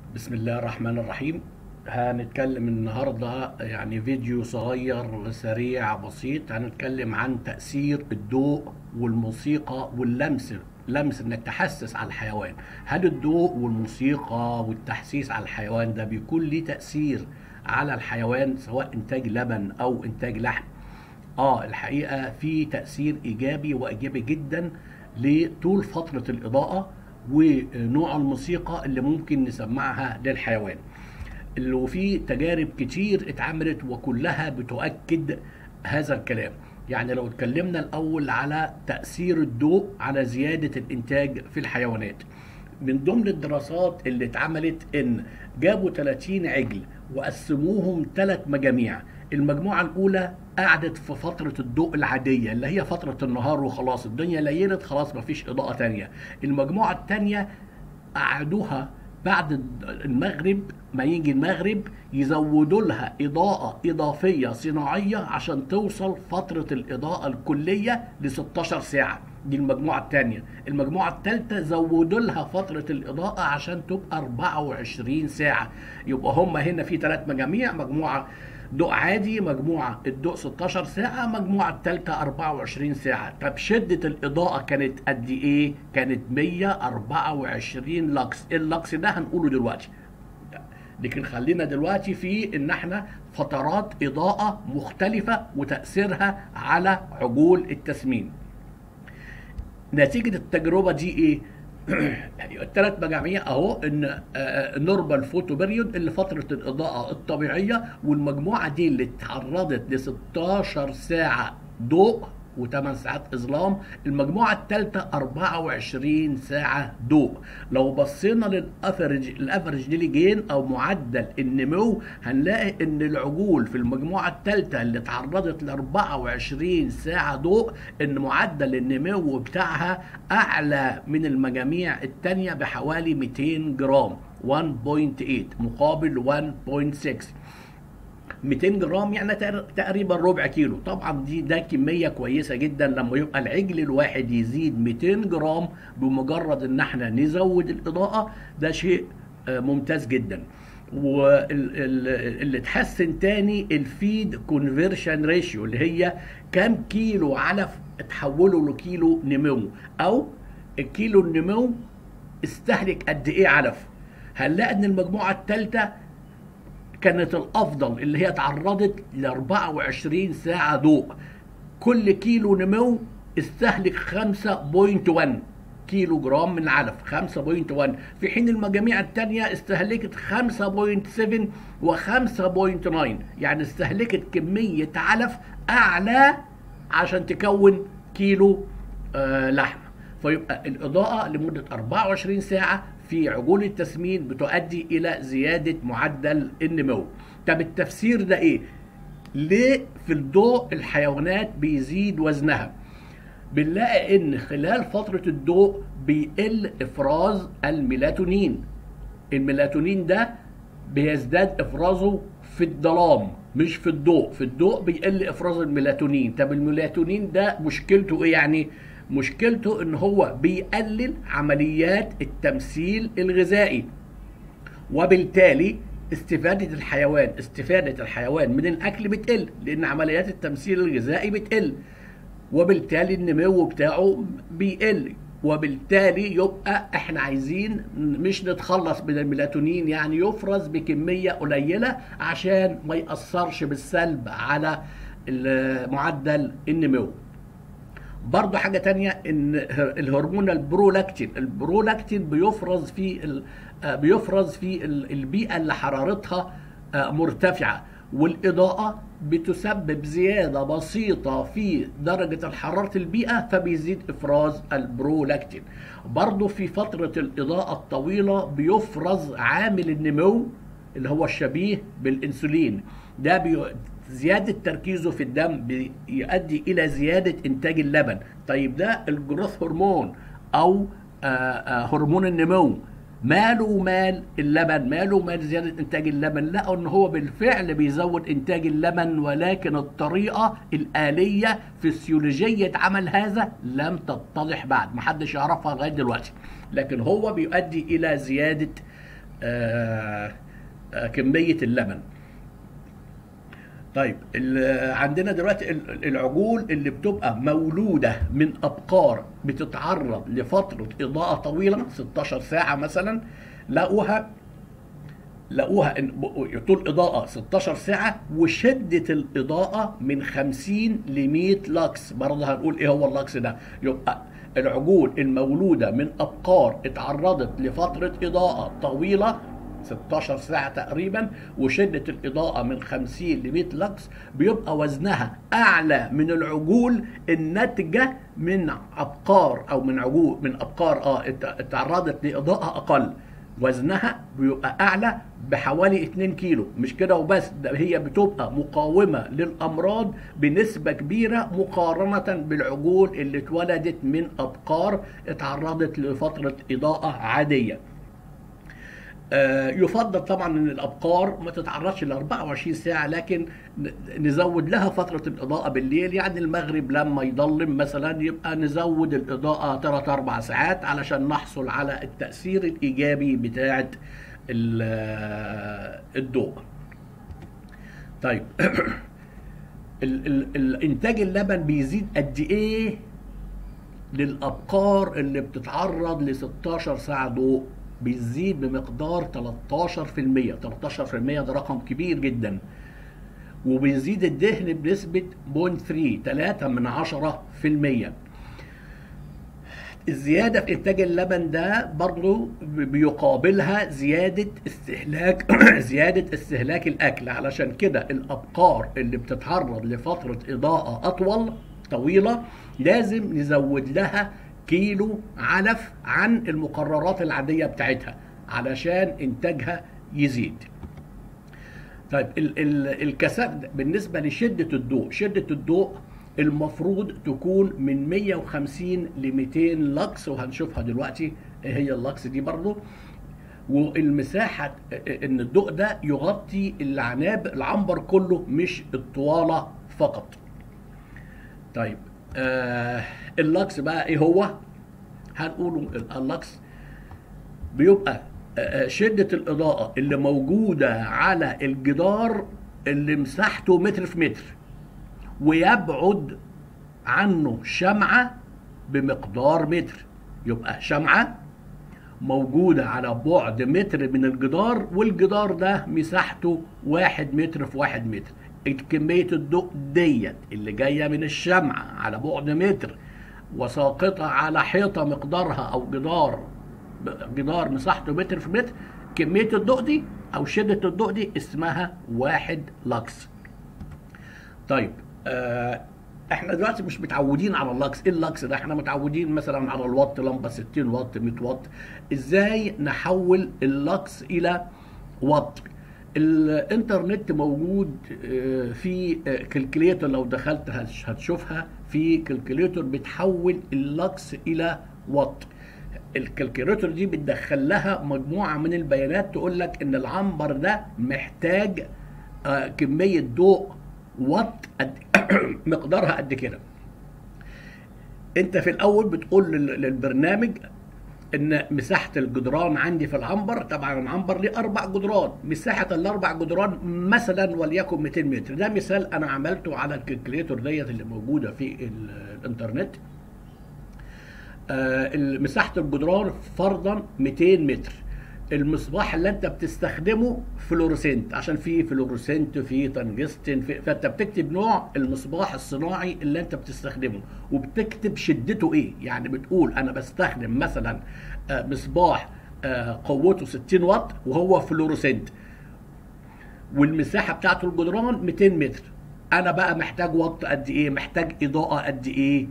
بسم الله الرحمن الرحيم هنتكلم النهارده يعني فيديو صغير سريع بسيط هنتكلم عن تأثير الضوء والموسيقى واللمس لمس انك تحسس على الحيوان هل الضوء والموسيقى والتحسيس على الحيوان ده بيكون ليه تأثير على الحيوان سواء انتاج لبن او انتاج لحم اه الحقيقة في تأثير ايجابي وايجابي جدا لطول فترة الاضاءة ونوع الموسيقى اللي ممكن نسمعها للحيوان اللي وفي تجارب كتير اتعملت وكلها بتؤكد هذا الكلام يعني لو اتكلمنا الاول على تاثير الضوء على زياده الانتاج في الحيوانات من ضمن الدراسات اللي اتعملت ان جابوا 30 عجل وقسموهم ثلاث مجاميع المجموعة الأولى قعدت في فترة الضوء العادية اللي هي فترة النهار وخلاص الدنيا ليلت خلاص مفيش إضاءة تانية المجموعة التانية قعدوها بعد المغرب ما يجي المغرب يزودوا لها إضاءة إضافية صناعية عشان توصل فترة الإضاءة الكلية ل 16 ساعة دي المجموعة الثانية المجموعة الثالثة زودوا لها فترة الإضاءة عشان تبقى 24 ساعة يبقى هم هنا في ثلاث مجاميع مجموعة ضوء عادي مجموعة الضوء 16 ساعة مجموعة الثالثة 24 ساعة طب شدة الإضاءة كانت قد إيه؟ كانت 124 لكس اللكس ده هنقوله دلوقتي لكن خلينا دلوقتي في ان احنا فترات اضاءة مختلفة وتأثيرها على عجول التسمين نتيجة التجربة دي ايه؟ الثلاث مجاميع اهو ان نورمال فوتو بيريود اللي فتره الاضاءه الطبيعيه والمجموعه دي اللي اتعرضت ل 16 ساعه ضوء و8 ساعات اظلام المجموعه الثالثه 24 ساعه ضوء لو بصينا للافرج الافرج ديلي جين او معدل النمو هنلاقي ان العجول في المجموعه الثالثه اللي اتعرضت ل 24 ساعه ضوء ان معدل النمو بتاعها اعلى من المجاميع الثانيه بحوالي 200 جرام 1.8 مقابل 1.6 200 جرام يعني تقريبا ربع كيلو طبعا دي ده كميه كويسه جدا لما يبقى العجل الواحد يزيد 200 جرام بمجرد ان احنا نزود الاضاءه ده شيء ممتاز جدا واللي اتحسن تاني الفيد كونفرشن ريشيو اللي هي كام كيلو علف اتحولوا لكيلو نمو او الكيلو النمو استهلك قد ايه علف هنلاقي ان المجموعه الثالثه كانت الافضل اللي هي تعرضت ل 24 ساعه ضوء كل كيلو نمو استهلك 5.1 كيلو جرام من العلف 5.1 في حين المجاميع الثانيه استهلكت 5.7 و5.9 يعني استهلكت كميه علف اعلى عشان تكون كيلو آه لحم فيبقى الاضاءه لمده 24 ساعه في عجول التسمين بتؤدي الى زياده معدل النمو طب التفسير ده ايه ليه في الضوء الحيوانات بيزيد وزنها بنلاقي ان خلال فتره الضوء بيقل افراز الميلاتونين الميلاتونين ده بيزداد افرازه في الظلام مش في الضوء في الضوء بيقل افراز الميلاتونين طب الميلاتونين ده مشكلته ايه يعني مشكلته ان هو بيقلل عمليات التمثيل الغذائي وبالتالي استفادة الحيوان استفادة الحيوان من الأكل بتقل لأن عمليات التمثيل الغذائي بتقل وبالتالي النمو بتاعه بيقل وبالتالي يبقى احنا عايزين مش نتخلص من الميلاتونين يعني يفرز بكمية قليلة عشان ما يأثرش بالسلب على معدل النمو برضه حاجة تانية ان الهرمون البرولاكتين البرولاكتين بيفرز في بيفرز في البيئة اللي حرارتها مرتفعة والإضاءة بتسبب زيادة بسيطة في درجة الحرارة البيئة فبيزيد إفراز البرولاكتين برضه في فترة الإضاءة الطويلة بيفرز عامل النمو اللي هو الشبيه بالإنسولين ده بي زيادة تركيزه في الدم بيؤدي إلى زيادة إنتاج اللبن طيب ده الجروث هرمون أو آآ آآ هرمون النمو ماله مال اللبن ماله مال زيادة إنتاج اللبن لقوا إن هو بالفعل بيزود إنتاج اللبن ولكن الطريقة الآلية فسيولوجية عمل هذا لم تتضح بعد محدش يعرفها لغاية دلوقتي لكن هو بيؤدي إلى زيادة آه، آه، كميه اللبن طيب ال- عندنا دلوقتي ال- العجول اللي بتبقى مولوده من ابقار بتتعرض لفتره اضاءه طويله 16 ساعه مثلا لقوها لقوها إن ب- طول اضاءه 16 ساعه وشده الاضاءه من 50 ل 100 لكس برضه هنقول ايه هو اللكس ده يبقى العجول المولوده من ابقار اتعرضت لفتره اضاءه طويله 16 ساعة تقريبا وشدة الإضاءة من 50 ل 100 لكس بيبقى وزنها أعلى من العجول الناتجة من أبقار أو من عجول من أبقار اه ات- اتعرضت لإضاءة أقل وزنها بيبقى أعلى بحوالي 2 كيلو مش كده وبس ده هي بتبقى مقاومة للأمراض بنسبة كبيرة مقارنة بالعجول اللي اتولدت من أبقار اتعرضت لفترة إضاءة عادية آه، يفضل طبعا ان الابقار ما تتعرضش ل 24 ساعه لكن ن- نزود لها فتره الاضاءه بالليل يعني المغرب لما يضلم مثلا يبقى نزود الاضاءه 3 4 ساعات علشان نحصل على التاثير الايجابي بتاعه ال- آه، الضوء. طيب ال- ال- الانتاج اللبن بيزيد قد ايه للابقار اللي بتتعرض ل 16 ساعه ضوء بيزيد بمقدار 13% 13% ده رقم كبير جدا وبيزيد الدهن بنسبة 0.3 3 من 10% الزيادة في إنتاج اللبن ده برضه بيقابلها زيادة استهلاك زيادة استهلاك الأكل علشان كده الأبقار اللي بتتعرض لفترة إضاءة أطول طويلة لازم نزود لها كيلو علف عن المقررات العادية بتاعتها علشان إنتاجها يزيد طيب ال ال الكثافة بالنسبة لشدة الضوء شدة الضوء المفروض تكون من 150 ل 200 لكس وهنشوفها دلوقتي ايه هي اللكس دي برضو والمساحة ان الضوء ده يغطي العناب العنبر كله مش الطوالة فقط طيب آه اللكس بقى ايه هو هنقوله اللكس بيبقى آه، شدة الإضاءة اللي موجودة على الجدار اللي مساحته متر في متر ويبعد عنه شمعة بمقدار متر يبقى شمعة موجودة على بعد متر من الجدار والجدار ده مساحته واحد متر في واحد متر كمية الضوء ديت اللي جاية من الشمعة على بعد متر وساقطة على حيطة مقدارها أو جدار جدار مساحته متر في متر كمية الضوء دي أو شدة الضوء دي اسمها واحد لكس طيب آه احنا دلوقتي مش متعودين على اللكس ايه اللكس ده احنا متعودين مثلا على الوات لمبه 60 واط 100 واط ازاي نحول اللكس الى واط الانترنت موجود آه، في كالكوليتر لو دخلت هتش- هتشوفها في كالكوليتر بتحول اللكس الى واط الكالكوليتر دي بتدخل لها مجموعه من البيانات تقول لك ان العنبر ده محتاج آه، كميه ضوء وات قد مقدارها قد كده انت في الاول بتقول لل- للبرنامج ان مساحه الجدران عندي في العنبر طبعا العنبر ليه اربع جدران مساحه الاربع جدران مثلا وليكن 200 متر ده مثال انا عملته على الكالكوليتر ديت اللي موجوده في ال- الانترنت آه، مساحه الجدران فرضا 200 متر المصباح اللي انت بتستخدمه فلورسنت عشان في فلورسنت في تنجستن في فانت بتكتب نوع المصباح الصناعي اللي انت بتستخدمه وبتكتب شدته ايه يعني بتقول انا بستخدم مثلا آه، مصباح آه، قوته 60 واط وهو فلورسنت والمساحه بتاعته الجدران 200 متر انا بقى محتاج وات قد ايه محتاج اضاءه قد ايه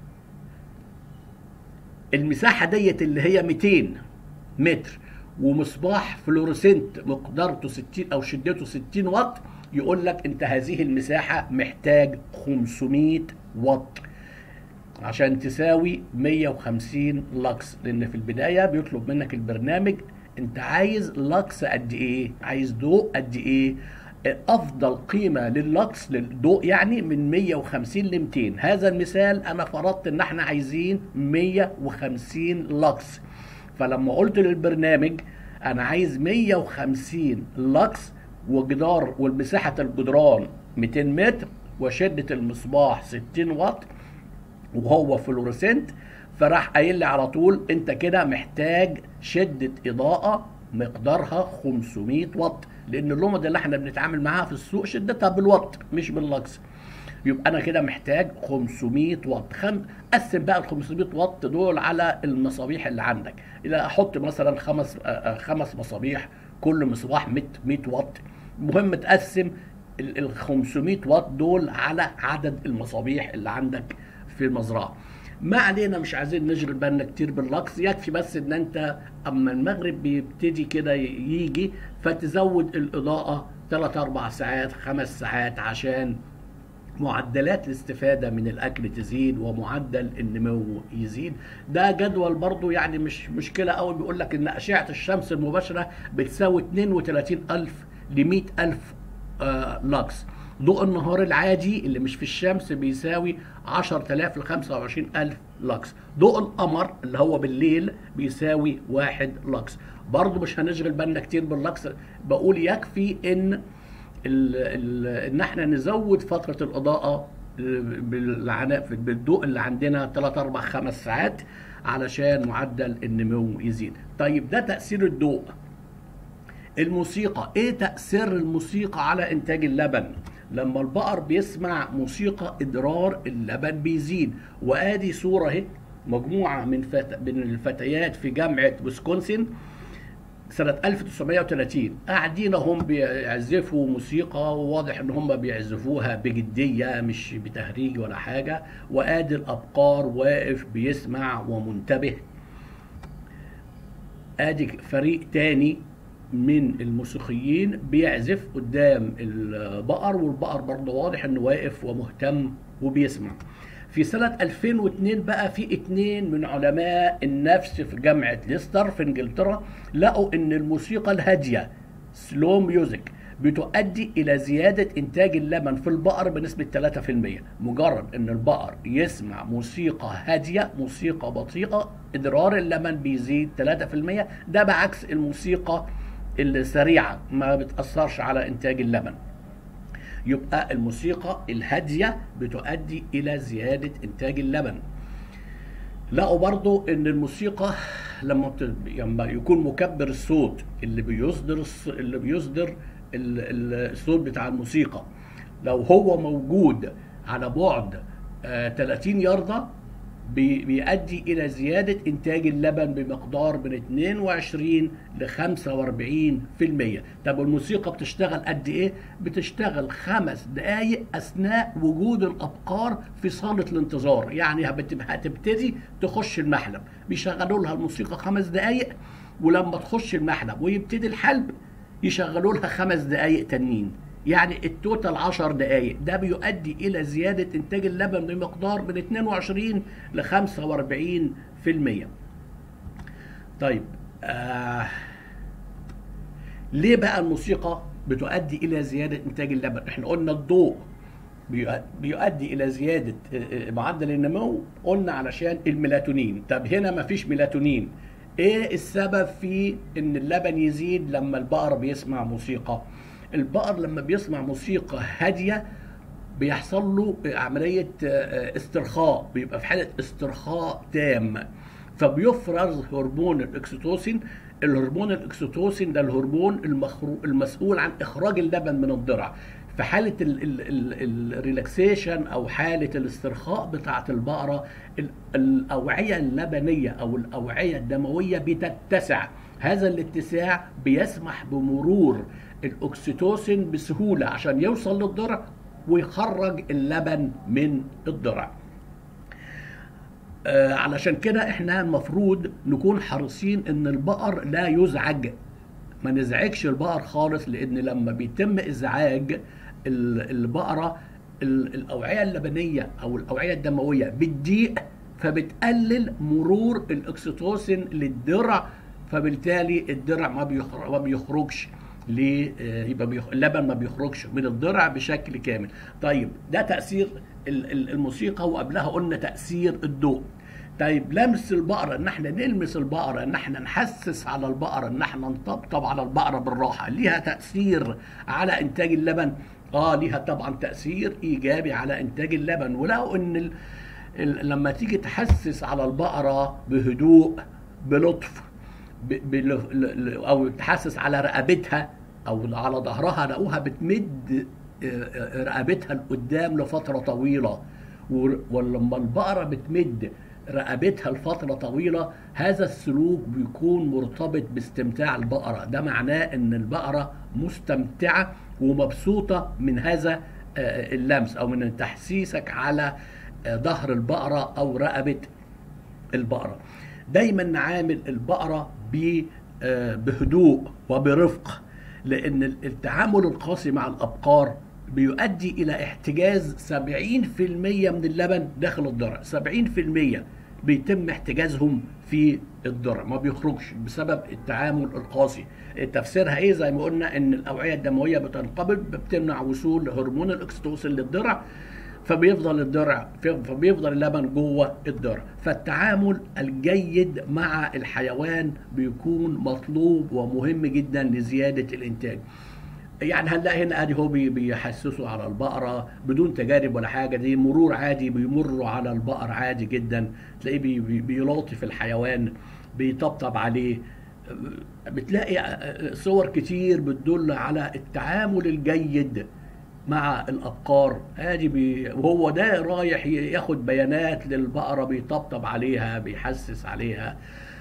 المساحه ديت اللي هي 200 متر ومصباح فلورسنت مقدارته 60 او شدته 60 واط يقول لك انت هذه المساحه محتاج 500 واط عشان تساوي 150 لكس لان في البدايه بيطلب منك البرنامج انت عايز لكس قد ايه عايز ضوء قد ايه افضل قيمه لللكس للضوء يعني من 150 ل 200 هذا المثال انا فرضت ان احنا عايزين 150 لكس فلما قلت للبرنامج انا عايز 150 لكس وجدار والمساحه الجدران 200 متر وشده المصباح 60 واط وهو فلورسنت فراح قايل لي على طول انت كده محتاج شده اضاءه مقدارها 500 واط لان اللمض اللي احنا بنتعامل معاها في السوق شدتها بالوات مش باللكس يبقى انا كده محتاج 500 واط خم... قسم بقى ال 500 واط دول على المصابيح اللي عندك اذا احط مثلا خمس آه، خمس مصابيح كل مصباح 100 100 واط المهم تقسم ال 500 واط دول على عدد المصابيح اللي عندك في المزرعه ما علينا مش عايزين نشغل بالنا كتير باللكس يكفي بس ان انت اما المغرب بيبتدي كده يجي فتزود الاضاءه 3 4 ساعات 5 ساعات عشان معدلات الاستفاده من الاكل تزيد ومعدل النمو يزيد ده جدول برضو يعني مش مشكله قوي بيقول لك ان اشعه الشمس المباشره بتساوي 32000 ل 100000 آه لكس ضوء النهار العادي اللي مش في الشمس بيساوي 10000 ل 25000 لكس ضوء القمر اللي هو بالليل بيساوي 1 لكس برضه مش هنشغل بالنا كتير باللكس بقول يكفي ان ال ال ان احنا نزود فتره الاضاءه بالعناء بالضوء اللي عندنا 3 4 5 ساعات علشان معدل النمو يزيد طيب ده تاثير الضوء الموسيقى ايه تاثير الموسيقى على انتاج اللبن لما البقر بيسمع موسيقى ادرار اللبن بيزيد وادي صوره اهي مجموعه من فت... من الفتيات في جامعه ويسكونسن سنة 1930 قاعدين هم بيعزفوا موسيقى وواضح ان هم بيعزفوها بجدية مش بتهريج ولا حاجة وادي الابقار واقف بيسمع ومنتبه ادي فريق تاني من الموسيقيين بيعزف قدام البقر والبقر برضه واضح انه واقف ومهتم وبيسمع في سنة 2002 بقى في اتنين من علماء النفس في جامعة ليستر في انجلترا لقوا ان الموسيقى الهادية سلو ميوزك بتؤدي الى زيادة انتاج اللبن في البقر بنسبة 3% مجرد ان البقر يسمع موسيقى هادية موسيقى بطيئة ادرار اللبن بيزيد 3% ده بعكس الموسيقى السريعة ما بتأثرش على انتاج اللبن يبقى الموسيقى الهادية بتؤدي إلى زيادة إنتاج اللبن لقوا برضو ان الموسيقى لما بت... لما يكون مكبر الصوت اللي بيصدر الص... اللي بيصدر ال... الصوت بتاع الموسيقى لو هو موجود على بعد آه 30 ياردة بي... بيؤدي الى زيادة انتاج اللبن بمقدار من 22 ل 45% طب الموسيقى بتشتغل قد ايه بتشتغل خمس دقايق اثناء وجود الابقار في صالة الانتظار يعني هتبتدي تخش المحلب بيشغلوا لها الموسيقى خمس دقايق ولما تخش المحلب ويبتدي الحلب يشغلوا لها خمس دقايق تانيين يعني التوتال 10 دقائق ده بيؤدي الى زياده انتاج اللبن بمقدار من 22 ل 45% طيب آه ليه بقى الموسيقى بتؤدي الى زياده انتاج اللبن احنا قلنا الضوء بيؤدي الى زياده معدل النمو قلنا علشان الميلاتونين طب هنا مفيش ميلاتونين ايه السبب في ان اللبن يزيد لما البقر بيسمع موسيقى البقر لما بيسمع موسيقى هاديه بيحصل له عمليه استرخاء بيبقى في حاله استرخاء تام فبيفرز هرمون الاكسيتوسين الهرمون الاكسيتوسين ده الهرمون المسؤول عن اخراج اللبن من الضرع في حاله الريلاكسيشن او حاله الاسترخاء بتاعه البقره الاوعيه اللبنيه او الاوعيه الدمويه بتتسع هذا الاتساع بيسمح بمرور الاكسيتوسين بسهوله عشان يوصل للضرع ويخرج اللبن من الضرع آه علشان كده احنا المفروض نكون حريصين ان البقر لا يزعج ما نزعجش البقر خالص لان لما بيتم ازعاج البقره الاوعيه اللبنيه او الاوعيه الدمويه بتضيق فبتقلل مرور الاكسيتوسين للضرع فبالتالي الضرع ما بيخرجش ليه يبقى بيخ... اللبن ما بيخرجش من الضرع بشكل كامل طيب ده تاثير الموسيقى وقبلها قلنا تاثير الضوء طيب لمس البقره ان احنا نلمس البقره ان احنا نحسس على البقره ان احنا نطبطب على البقره بالراحه ليها تاثير على انتاج اللبن اه ليها طبعا تاثير ايجابي على انتاج اللبن ولقوا ان ال... ال... لما تيجي تحسس على البقره بهدوء بلطف ب... ب... او تحسس على رقبتها او على ظهرها لقوها بتمد رقبتها لقدام لفتره طويله ولما البقره بتمد رقبتها لفتره طويله هذا السلوك بيكون مرتبط باستمتاع البقره ده معناه ان البقره مستمتعه ومبسوطه من هذا اللمس او من تحسيسك على ظهر البقره او رقبه البقره دايما نعامل البقره بهدوء وبرفق لان التعامل القاسي مع الابقار بيؤدي الى احتجاز 70% من اللبن داخل الضرع 70% بيتم احتجازهم في الضرع ما بيخرجش بسبب التعامل القاسي تفسيرها ايه زي ما قلنا ان الاوعيه الدمويه بتنقبض بتمنع وصول هرمون الاكستوسين للضرع فبيفضل الضرع فبيفضل اللبن جوه الضرع فالتعامل الجيد مع الحيوان بيكون مطلوب ومهم جدا لزياده الانتاج يعني هنلاقي هنا ادي هو بيحسسوا على البقره بدون تجارب ولا حاجه دي مرور عادي بيمروا على البقر عادي جدا تلاقيه بي بيلاطف الحيوان بيطبطب عليه بتلاقي صور كتير بتدل على التعامل الجيد مع الابقار ادي بي وهو ده رايح ياخد بيانات للبقره بيطبطب عليها بيحسس عليها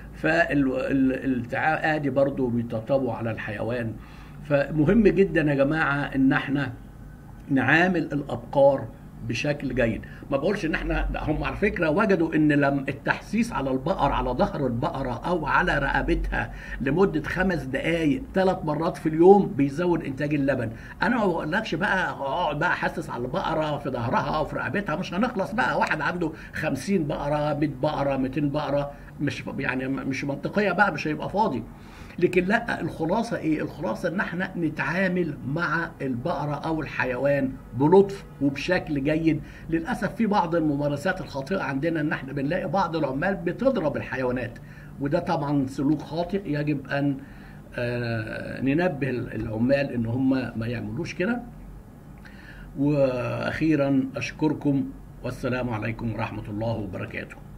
فالتعا ادي برضه بيطبطبوا على الحيوان فمهم جدا يا جماعه ان احنا نعامل الابقار بشكل جيد ما بقولش ان احنا هم على فكره وجدوا ان لم التحسيس على البقر على ظهر البقره او على رقبتها لمده خمس دقائق ثلاث مرات في اليوم بيزود انتاج اللبن انا ما بقولكش بقى اقعد بقى احسس على البقره في ظهرها او في رقبتها مش هنخلص بقى واحد عنده 50 بقره 100 بقره 200 بقره مش يعني مش منطقيه بقى مش هيبقى فاضي لكن لا الخلاصه ايه الخلاصه ان احنا نتعامل مع البقره او الحيوان بلطف وبشكل جيد للاسف في بعض الممارسات الخاطئه عندنا ان احنا بنلاقي بعض العمال بتضرب الحيوانات وده طبعا سلوك خاطئ يجب ان آه ننبه العمال ان هم ما يعملوش كده واخيرا اشكركم والسلام عليكم ورحمه الله وبركاته